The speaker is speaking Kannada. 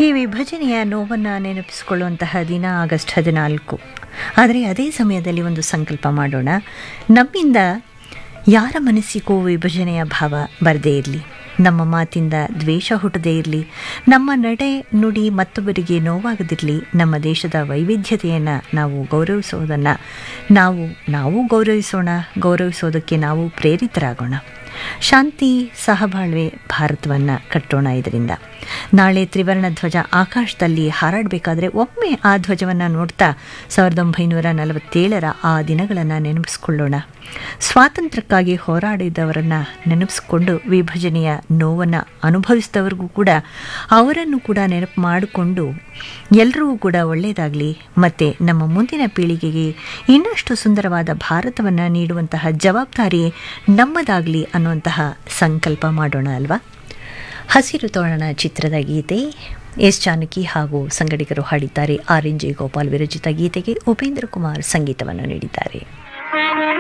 ಈ ವಿಭಜನೆಯ ನೋವನ್ನು ನೆನಪಿಸಿಕೊಳ್ಳುವಂತಹ ದಿನ ಆಗಸ್ಟ್ ಹದಿನಾಲ್ಕು ಆದರೆ ಅದೇ ಸಮಯದಲ್ಲಿ ಒಂದು ಸಂಕಲ್ಪ ಮಾಡೋಣ ನಮ್ಮಿಂದ ಯಾರ ಮನಸ್ಸಿಗೂ ವಿಭಜನೆಯ ಭಾವ ಬರದೇ ಇರಲಿ ನಮ್ಮ ಮಾತಿಂದ ದ್ವೇಷ ಹುಟ್ಟದೇ ಇರಲಿ ನಮ್ಮ ನಡೆ ನುಡಿ ಮತ್ತೊಬ್ಬರಿಗೆ ನೋವಾಗದಿರಲಿ ನಮ್ಮ ದೇಶದ ವೈವಿಧ್ಯತೆಯನ್ನು ನಾವು ಗೌರವಿಸೋದನ್ನು ನಾವು ನಾವು ಗೌರವಿಸೋಣ ಗೌರವಿಸೋದಕ್ಕೆ ನಾವು ಪ್ರೇರಿತರಾಗೋಣ ಶಾಂತಿ ಸಹಬಾಳ್ವೆ ಭಾರತವನ್ನು ಕಟ್ಟೋಣ ಇದರಿಂದ ನಾಳೆ ತ್ರಿವರ್ಣ ಧ್ವಜ ಆಕಾಶದಲ್ಲಿ ಹಾರಾಡಬೇಕಾದ್ರೆ ಒಮ್ಮೆ ಆ ಧ್ವಜವನ್ನು ನೋಡ್ತಾ ಸಾವಿರದ ಒಂಬೈನೂರ ನಲವತ್ತೇಳರ ಆ ದಿನಗಳನ್ನು ನೆನಪಿಸ್ಕೊಳ್ಳೋಣ ಸ್ವಾತಂತ್ರ್ಯಕ್ಕಾಗಿ ಹೋರಾಡಿದವರನ್ನು ನೆನಪಿಸ್ಕೊಂಡು ವಿಭಜನೆಯ ನೋವನ್ನು ಅನುಭವಿಸಿದವ್ರಿಗೂ ಕೂಡ ಅವರನ್ನು ಕೂಡ ನೆನಪು ಮಾಡಿಕೊಂಡು ಎಲ್ಲರಿಗೂ ಕೂಡ ಒಳ್ಳೆಯದಾಗಲಿ ಮತ್ತು ನಮ್ಮ ಮುಂದಿನ ಪೀಳಿಗೆಗೆ ಇನ್ನಷ್ಟು ಸುಂದರವಾದ ಭಾರತವನ್ನು ನೀಡುವಂತಹ ಜವಾಬ್ದಾರಿ ನಮ್ಮದಾಗಲಿ ಅನ್ನುವಂತಹ ಸಂಕಲ್ಪ ಮಾಡೋಣ ಅಲ್ವಾ ಹಸಿರು ತೋರಣ ಚಿತ್ರದ ಗೀತೆ ಎಸ್ ಜಾನಕಿ ಹಾಗೂ ಸಂಗಡಿಗರು ಹಾಡಿದ್ದಾರೆ ಆರ್ ಎನ್ ಜೆ ಗೋಪಾಲ್ ವಿರಚಿತ ಗೀತೆಗೆ ಉಪೇಂದ್ರ ಕುಮಾರ್ ಸಂಗೀತವನ್ನು ನೀಡಿದ್ದಾರೆ